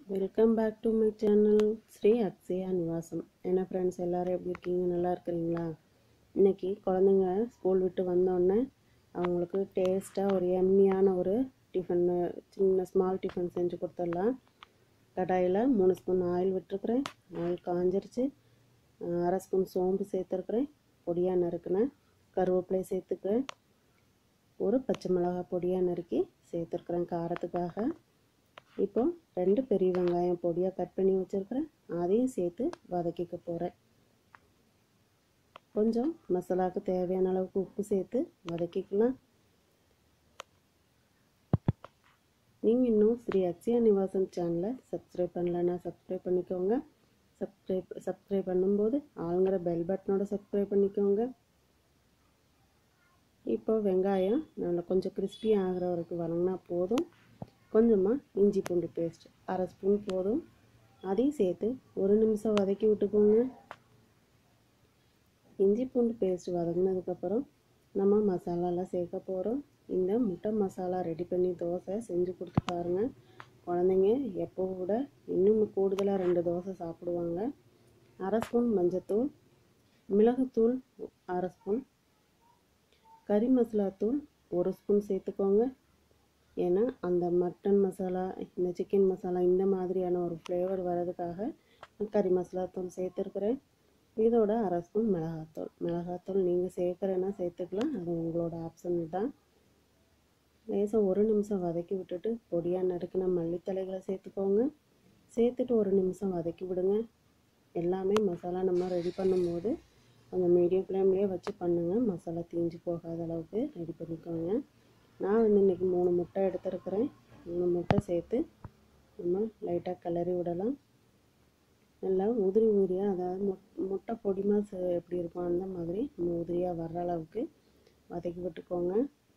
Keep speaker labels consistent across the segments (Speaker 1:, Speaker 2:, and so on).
Speaker 1: welcome back to my channel Sri Akshaya Nivasam என்ன friends எல்லாரும் எப்படி இருக்கீங்க நல்லா இருக்கிறீங்களா இன்னைக்கு குழந்தைங்க ஸ்கூல் விட்டு வந்தோடனே அவங்களுக்கு டேஸ்ட்டாக ஒரு எம்மியான ஒரு டிஃபன் சின்ன ஸ்மால் டிஃபன் செஞ்சு கொடுத்துடலாம் கடாயில் மூணு ஸ்பூன் ஆயில் விட்டுருக்குறேன் ஆயில் காஞ்சிருச்சு அஹ் அரை ஸ்பூன் சோம்பு சேர்த்துருக்குறேன் பொடியாக நறுக்குனேன் கருவேப்பிலை சேர்த்துக்கிறேன் ஒரு பச்சை மிளகாய் பொடியாக நறுக்கி சேர்த்துருக்குறேன் காரத்துக்காக இப்போ ரெண்டு பெரிய வெங்காயம் பொடியாக கட் பண்ணி வச்சுருக்கிறேன் அதையும் சேர்த்து வதக்கிக்க போகிறேன் கொஞ்சம் மசாலாவுக்கு தேவையான அளவுக்கு உப்பு சேர்த்து வதக்கிக்கலாம் நீங்கள் இன்னும் ஸ்ரீ அக்ஷயா நிவாசம் சேனலை சப்ஸ்கிரைப் பண்ணலன்னா சப்ஸ்கிரைப் பண்ணிக்கோங்க சப்ஸ்கிரைப் சப்ஸ்கிரைப் பண்ணும்போது ஆளுங்கிற பெல் பட்டனோட சப்ஸ்கிரைப் பண்ணிக்கோங்க இப்போ வெங்காயம் நல்லா கொஞ்சம் கிறிஸ்பி ஆகிற வரைக்கும் வதங்கினா போதும் கொஞ்சமாக இஞ்சி பூண்டு பேஸ்ட் அரை ஸ்பூன் போதும் அதையும் சேர்த்து ஒரு நிமிஷம் வதக்கி விட்டுக்கோங்க இஞ்சி பூண்டு பேஸ்ட் வதங்கினதுக்கப்புறம் நம்ம மசாலாலாம் சேர்க்க போகிறோம் இந்த முட்டை மசாலா ரெடி பண்ணி தோசை செஞ்சு கொடுத்து பாருங்கள் குழந்தைங்க எப்போ கூட இன்னும் கூடுதலாக ரெண்டு தோசை சாப்பிடுவாங்க அரை ஸ்பூன் மஞ்சத்தூள் மிளகுத்தூள் அரை ஸ்பூன் கறி மசாலா தூள் ஒரு ஸ்பூன் சேர்த்துக்கோங்க ஏன்னா அந்த மட்டன் மசாலா இந்த சிக்கன் மசாலா இந்த மாதிரியான ஒரு ஃப்ளேவர் வர்றதுக்காக கறி மசாலா தூள் சேர்த்துருக்குறேன் இதோட அரை ஸ்பூன் மிளகாத்தூள் மிளகாத்தூள் நீங்கள் சேர்க்குறேன்னா சேர்த்துக்கலாம் அது உங்களோட ஆப்ஷன் தான் லேசாக ஒரு நிமிஷம் வதக்கி விட்டுட்டு பொடியாக நறுக்கின மல்லித்தலைகளை சேர்த்துக்கோங்க சேர்த்துட்டு ஒரு நிமிஷம் வதக்கி விடுங்க எல்லாமே மசாலா நம்ம ரெடி பண்ணும்போது கொஞ்சம் மீடியம் ஃப்ளேம்லேயே வச்சு பண்ணுங்கள் மசாலா தீஞ்சு போகாத அளவுக்கு ரெடி பண்ணிக்கோங்க நான் வந்து இன்றைக்கி மூணு முட்டை எடுத்துருக்கிறேன் மூணு முட்டை சேர்த்து நம்ம லைட்டாக கிளறி விடலாம் நல்லா உதிரி உதிரியாக அதாவது முட் முட்டை பொடிமா எப்படி இருக்கும் அந்த மாதிரி நம்ம உதிரியாக வர்ற அளவுக்கு வதக்கி விட்டுக்கோங்க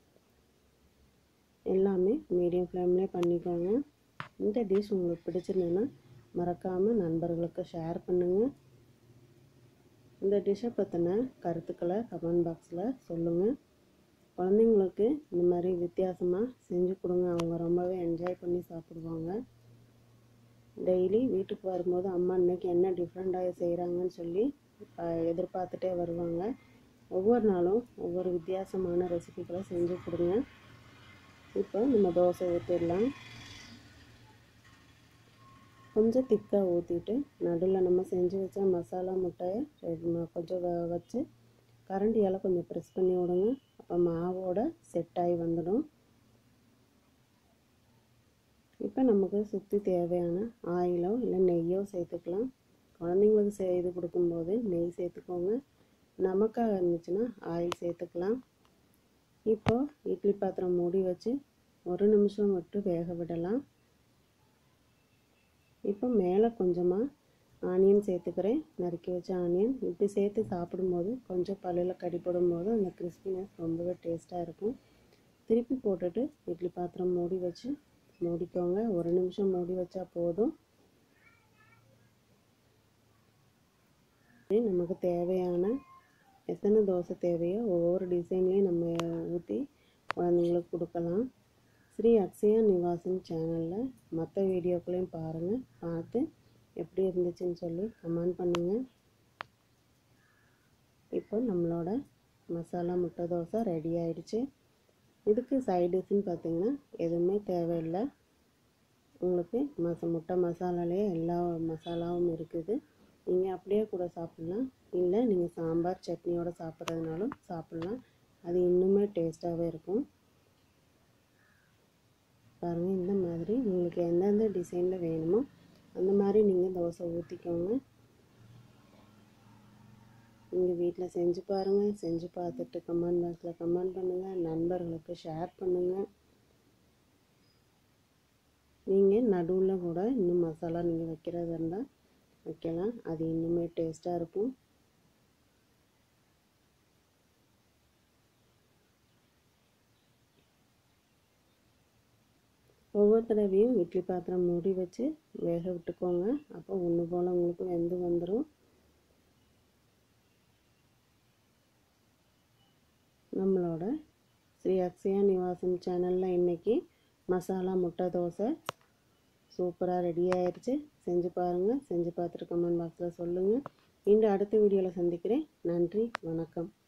Speaker 1: எல்லாமே மீடியம் ஃப்ளேம்லேயே பண்ணிக்கோங்க இந்த டிஷ் உங்களுக்கு பிடிச்சிருந்ததுன்னா மறக்காமல் நண்பர்களுக்கு ஷேர் பண்ணுங்கள் இந்த டிஷ்ஷை பற்றின கருத்துக்களை கமெண்ட் பாக்ஸில் சொல்லுங்கள் குழந்தைங்களுக்கு இந்த மாதிரி வித்தியாசமாக செஞ்சு கொடுங்க அவங்க ரொம்பவே என்ஜாய் பண்ணி சாப்பிடுவாங்க டெய்லி வீட்டுக்கு வரும்போது அம்மா இன்னைக்கு என்ன டிஃப்ரெண்ட்டாக செய்கிறாங்கன்னு சொல்லி எதிர்பார்த்துட்டே வருவாங்க ஒவ்வொரு நாளும் ஒவ்வொரு வித்தியாசமான ரெசிபிகளை செஞ்சு கொடுங்க இப்போ நம்ம தோசை ஊற்றிடலாம் கொஞ்சம் திக்காக ஊற்றிட்டு நடுவில் நம்ம செஞ்சு வச்ச மசாலா முட்டையை கொஞ்சம் வச்சு கரண்டியால் கொஞ்சம் ப்ரெஸ் பண்ணி விடுங்க அப்போ மாவோட செட் ஆகி வந்துடும் இப்போ நமக்கு சுற்றி தேவையான ஆயிலோ இல்லை நெய்யோ சேர்த்துக்கலாம் குழந்தைங்களுக்கு செய்து கொடுக்கும்போது நெய் சேர்த்துக்கோங்க நமக்காக இருந்துச்சுன்னா ஆயில் சேர்த்துக்கலாம் இப்போ இட்லி பாத்திரம் மூடி வச்சு ஒரு நிமிஷம் மட்டும் வேக விடலாம் இப்போ மேலே கொஞ்சமாக ஆனியன் சேர்த்துக்கிறேன் நறுக்கி வச்ச ஆனியன் இப்படி சேர்த்து சாப்பிடும்போது கொஞ்சம் பல்லில் கடிப்படும் போது அந்த கிறிஸ்பினஸ் ரொம்பவே டேஸ்ட்டாக இருக்கும் திருப்பி போட்டுட்டு இட்லி பாத்திரம் மூடி வச்சு மூடிக்கோங்க ஒரு நிமிஷம் மூடி வச்சா போதும் நமக்கு தேவையான எத்தனை தோசை தேவையோ ஒவ்வொரு டிசைன்லேயும் நம்ம ஊற்றி குழந்தைங்களுக்கு கொடுக்கலாம் ஸ்ரீ அக்ஷயா நிவாசம் சேனலில் மற்ற வீடியோக்களையும் பாருங்கள் பார்த்து எப்படி இருந்துச்சுன்னு சொல்லி கமெண்ட் பண்ணுங்கள் இப்போ நம்மளோட மசாலா முட்டை தோசை ரெடி ஆயிடுச்சு இதுக்கு சைட் டிஷ்ஷுன்னு பார்த்தீங்கன்னா எதுவுமே தேவையில்லை உங்களுக்கு மச முட்டை மசாலாலே எல்லா மசாலாவும் இருக்குது நீங்கள் அப்படியே கூட சாப்பிட்லாம் இல்லை நீங்கள் சாம்பார் சட்னியோடு சாப்பிட்றதுனாலும் சாப்பிட்லாம் அது இன்னுமே டேஸ்ட்டாகவே இருக்கும் பாருங்கள் இந்த மாதிரி உங்களுக்கு எந்தெந்த டிசைனில் வேணுமோ அந்த மாதிரி நீங்கள் தோசை ஊற்றிக்கோங்க நீங்கள் வீட்டில் செஞ்சு பாருங்கள் செஞ்சு பார்த்துட்டு கமெண்ட் பாக்ஸில் கமெண்ட் பண்ணுங்கள் நண்பர்களுக்கு ஷேர் பண்ணுங்கள் நீங்கள் நடுவில் கூட இன்னும் மசாலா நீங்கள் வைக்கிறதா இருந்தால் வைக்கலாம் அது இன்னுமே டேஸ்ட்டாக இருக்கும் ஒவ்வொரு தடவையும் இட்லி பாத்திரம் மூடி வச்சு வேக விட்டுக்கோங்க அப்போ ஒன்று போல் உங்களுக்கு வெந்து வந்துடும் நம்மளோட ஸ்ரீ அக்ஷயா நிவாசம் சேனலில் இன்றைக்கி மசாலா முட்டை தோசை சூப்பராக ரெடி ஆயிடுச்சு செஞ்சு பாருங்கள் செஞ்சு பார்த்துட்டு கமெண்ட் பாக்ஸில் சொல்லுங்கள் மீண்டும் அடுத்த வீடியோவில் சந்திக்கிறேன் நன்றி வணக்கம்